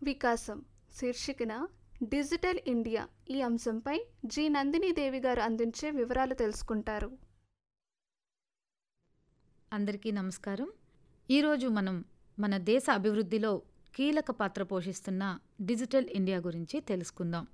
వికాసం శీర్షికన digital India ఈ అంశంపై జి నందిని దేవి గారు అందించే వివరాలు తెలుసుకుంటారు అందరికీ నమస్కారం ఈరోజు మనం మన దేశ అభివృద్ధిలో కీలక పాత్ర పోషిస్తున్న డిజిటల్ ఇండియా గురించి తెలుసుకుందాం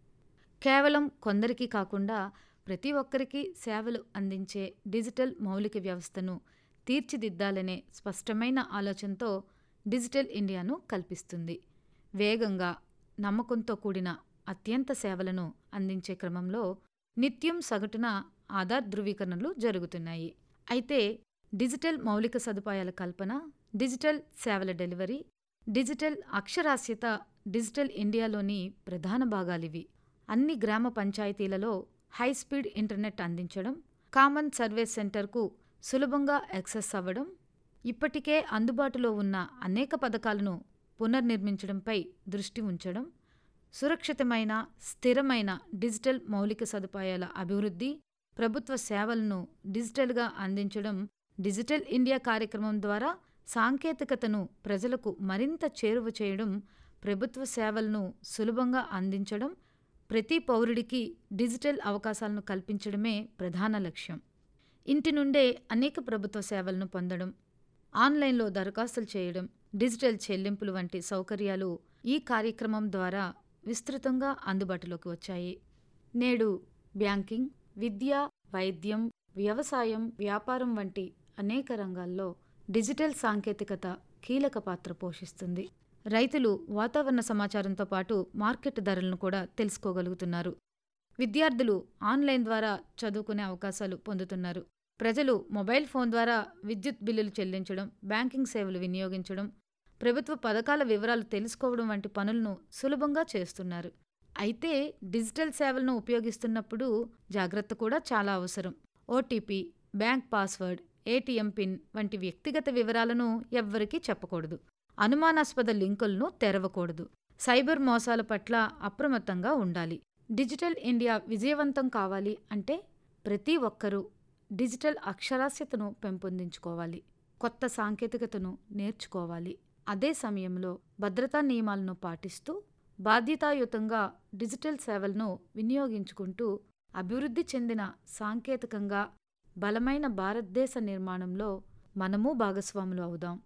కేవలం కొందరికి కాకుండా ప్రతి ఒక్కరికి సేవలు అందించే డిజిటల్ మౌలిక వ్యవస్థను తీర్చిదిద్దాలనే స్పష్టమైన ఆలోచనతో డిజిటల్ ఇండియాను కల్పిస్తుంది వేగంగా నమ్మకంతో కూడిన అత్యంత సేవలను అందించే క్రమంలో నిత్యం సగటున ఆధార్ ధృవీకరణలు జరుగుతున్నాయి అయితే డిజిటల్ మౌలిక సదుపాయాల కల్పన డిజిటల్ సేవల డెలివరీ డిజిటల్ అక్షరాస్యత డిజిటల్ ఇండియాలోని ప్రధాన భాగాలివి అన్ని గ్రామ పంచాయతీలలో హై స్పీడ్ ఇంటర్నెట్ అందించడం కామన్ సర్వీస్ సెంటర్కు సులభంగా యాక్సెస్ అవ్వడం ఇప్పటికే అందుబాటులో ఉన్న అనేక పథకాలను పునర్నిర్మించడంపై దృష్టి ఉంచడం సురక్షితమైన స్థిరమైన డిజిటల్ మౌలిక సదుపాయాల అభివృద్ధి ప్రభుత్వ సేవలను డిజిటల్గా అందించడం డిజిటల్ ఇండియా కార్యక్రమం ద్వారా సాంకేతికతను ప్రజలకు మరింత చేరువ చేయడం ప్రభుత్వ సేవలను సులభంగా అందించడం ప్రతి పౌరుడికి డిజిటల్ అవకాశాలను కల్పించడమే ప్రధాన లక్ష్యం ఇంటి నుండే అనేక ప్రభుత్వ సేవలను పొందడం ఆన్లైన్లో దరఖాస్తులు చేయడం డిజిటల్ చెల్లింపులు వంటి సౌకర్యాలు ఈ కార్యక్రమం ద్వారా విస్తృతంగా అందుబాటులోకి వచ్చాయి నేడు బ్యాంకింగ్ విద్య వైద్యం వ్యవసాయం వ్యాపారం వంటి అనేక రంగాల్లో డిజిటల్ సాంకేతికత కీలక పాత్ర పోషిస్తుంది రైతులు వాతావరణ సమాచారంతో పాటు మార్కెట్ ధరలను కూడా తెలుసుకోగలుగుతున్నారు విద్యార్థులు ఆన్లైన్ ద్వారా చదువుకునే అవకాశాలు పొందుతున్నారు ప్రజలు మొబైల్ ఫోన్ ద్వారా విద్యుత్ బిల్లులు చెల్లించడం బ్యాంకింగ్ సేవలు వినియోగించడం ప్రభుత్వ పథకాల వివరాలు తెలుసుకోవడం వంటి పనులను సులభంగా చేస్తున్నారు అయితే డిజిటల్ సేవలను ఉపయోగిస్తున్నప్పుడు జాగ్రత్త కూడా చాలా అవసరం OTP bank password ATM PIN వంటి వ్యక్తిగత వివరాలను ఎవ్వరికీ చెప్పకూడదు అనుమానాస్పద లింకులను తెరవకూడదు సైబర్ మోసాల పట్ల అప్రమత్తంగా ఉండాలి డిజిటల్ ఇండియా విజయవంతం కావాలి అంటే ప్రతి ఒక్కరూ డిజిటల్ అక్షరాస్యతను పెంపొందించుకోవాలి కొత్త సాంకేతికతను నేర్చుకోవాలి అదే సమయంలో భద్రతా నియమాలను పాటిస్తూ బాధ్యతాయుతంగా డిజిటల్ సేవలను వినియోగించుకుంటూ అభివృద్ధి చెందిన సాంకేతికంగా బలమైన భారతదేశ నిర్మాణంలో మనము భాగస్వాములు అవుదాం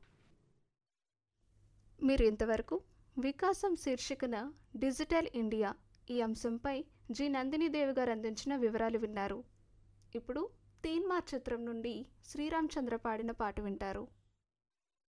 మీరు ఇంతవరకు వికాసం శీర్షికన డిజిటల్ ఇండియా ఈ అంశంపై జి నందిని దేవి గారు అందించిన వివరాలు విన్నారు ఇప్పుడు తీన్మార్ చిత్రం నుండి శ్రీరామచంద్ర పాడిన పాట వింటారు